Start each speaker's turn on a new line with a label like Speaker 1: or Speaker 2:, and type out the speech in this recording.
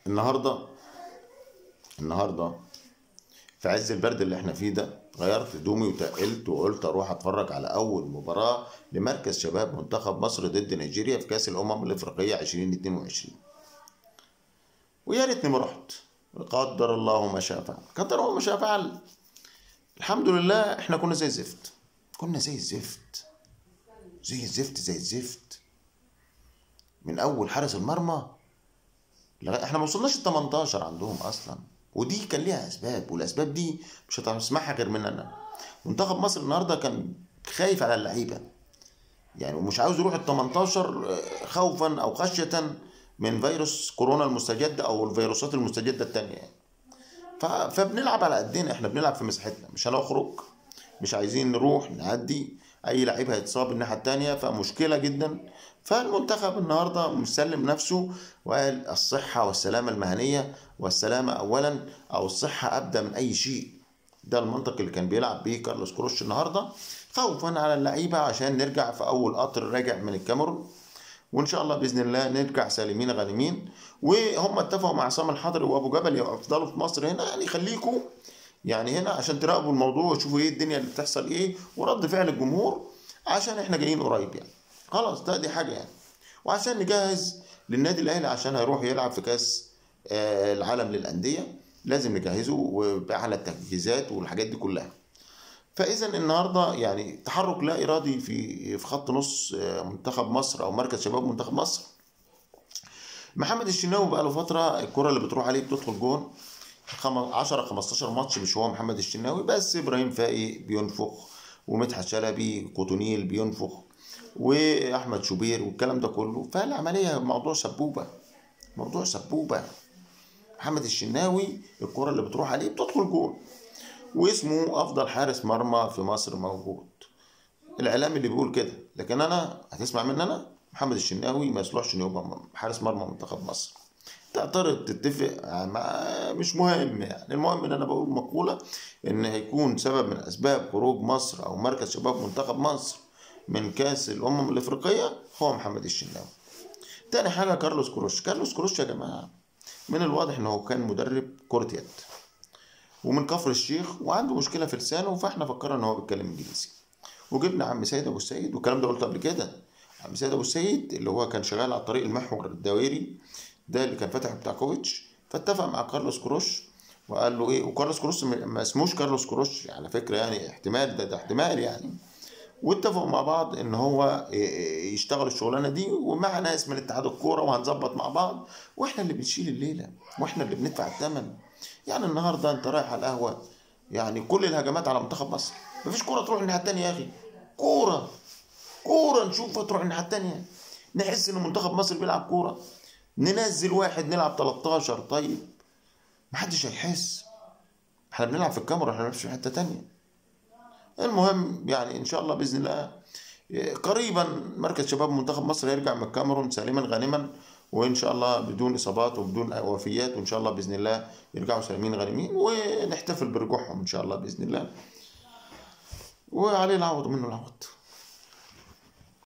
Speaker 1: النهارده النهارده في عز البرد اللي احنا فيه ده غيرت هدومي وتقلت وقلت اروح اتفرج على اول مباراة لمركز شباب منتخب مصر ضد نيجيريا في كأس الأمم الأفريقية 2022 ويا ريتني ما رحت قدر الله ما شاء فعل قدر الله ما شاء فعل الحمد لله احنا كنا زي الزفت كنا زي الزفت زي الزفت زي الزفت من اول حارس المرمى لغاية احنا ما وصلناش ال 18 عندهم اصلا ودي كان ليها اسباب والاسباب دي مش هتسمعها غير مننا منتخب مصر النهارده كان خايف على اللعيبه يعني ومش عاوز يروح ال 18 خوفا او خشيه من فيروس كورونا المستجد او الفيروسات المستجده التانية يعني. ف- فبنلعب على قدنا احنا بنلعب في مساحتنا مش هنخرج مش عايزين نروح نعدي اي لعيب هيتصاب الناحيه التانية فمشكله جدا فالمنتخب النهارده مسلم نفسه وقال الصحه والسلامه المهنيه والسلامه اولا او الصحه ابدا من اي شيء ده المنطق اللي كان بيلعب بيه كارلوس كروش النهارده خوفا على اللعيبه عشان نرجع في اول قطر راجع من الكاميرون وان شاء الله باذن الله نرجع سالمين غانمين وهم اتفقوا مع عصام الحضري وابو جبل يفضلوا في مصر هنا يعني خليكم يعني هنا عشان تراقبوا الموضوع وتشوفوا ايه الدنيا اللي بتحصل ايه ورد فعل الجمهور عشان احنا جايين قريب يعني خلاص ده دي حاجه يعني وعشان نجهز للنادي الاهلي عشان هيروح يلعب في كاس آه، العالم للانديه لازم نجهزه وعلى التجهيزات والحاجات دي كلها فاذا النهارده يعني تحرك لا ارادي في في خط نص آه، منتخب مصر او مركز شباب منتخب مصر محمد الشناوي بقى له فتره الكره اللي بتروح عليه بتدخل جون 10 15 ماتش مش هو محمد الشناوي بس ابراهيم فاقي بينفخ ومدحت شلبي كوتونيل بينفخ واحمد شوبير والكلام ده كله فالعمليه موضوع سبوبه موضوع سبوبه محمد الشناوي الكره اللي بتروح عليه بتدخل جون واسمه افضل حارس مرمى في مصر موجود الاعلام اللي بيقول كده لكن انا هتسمع مني انا محمد الشناوي ما يصلحش انه يبقى حارس مرمى منتخب مصر تعترض تتفق مع مش مهم يعني المهم ان انا بقول مقوله ان هيكون سبب من اسباب خروج مصر او مركز شباب منتخب مصر من كاس الامم الافريقيه هو محمد الشناوي تاني حاجه كارلوس كروش كارلوس كروش يا جماعه من الواضح ان هو كان مدرب كره يد ومن كفر الشيخ وعنده مشكله في لسانه فاحنا فكرنا ان هو بيتكلم انجليزي وجبنا عم سيد ابو السيد والكلام ده قلته قبل كده عم سيد ابو السيد اللي هو كان شغال على طريق المحور الدوائري ده اللي كان فاتح بتاع كوفيتش فاتفق مع كارلوس كروش وقال له ايه وكارلوس كروش م- ما اسموش كارلوس كروش على فكره يعني احتمال ده, ده احتمال يعني واتفقوا مع بعض ان هو ي- ي- يشتغل الشغلانه دي ومع ناس من اتحاد الكوره وهنظبط مع بعض واحنا اللي بنشيل الليله واحنا اللي بندفع الثمن يعني النهارده انت رايح على القهوه يعني كل الهجمات على منتخب مصر مفيش كوره تروح الناحيه الثانيه يا اخي كوره كوره نشوفها تروح الناحيه الثانيه نحس ان منتخب مصر بيلعب كوره ننزل واحد نلعب 13 طيب محدش هيحس احنا بنلعب في الكاميرا احنا مش في حته تانية المهم يعني ان شاء الله باذن الله إيه، قريبا مركز شباب منتخب مصر يرجع من الكاميرون سالما غانما وان شاء الله بدون اصابات وبدون وفيات وان شاء الله باذن الله يرجعوا سالمين غانمين ونحتفل برجوعهم ان شاء الله باذن الله وعليه العوض منه العوض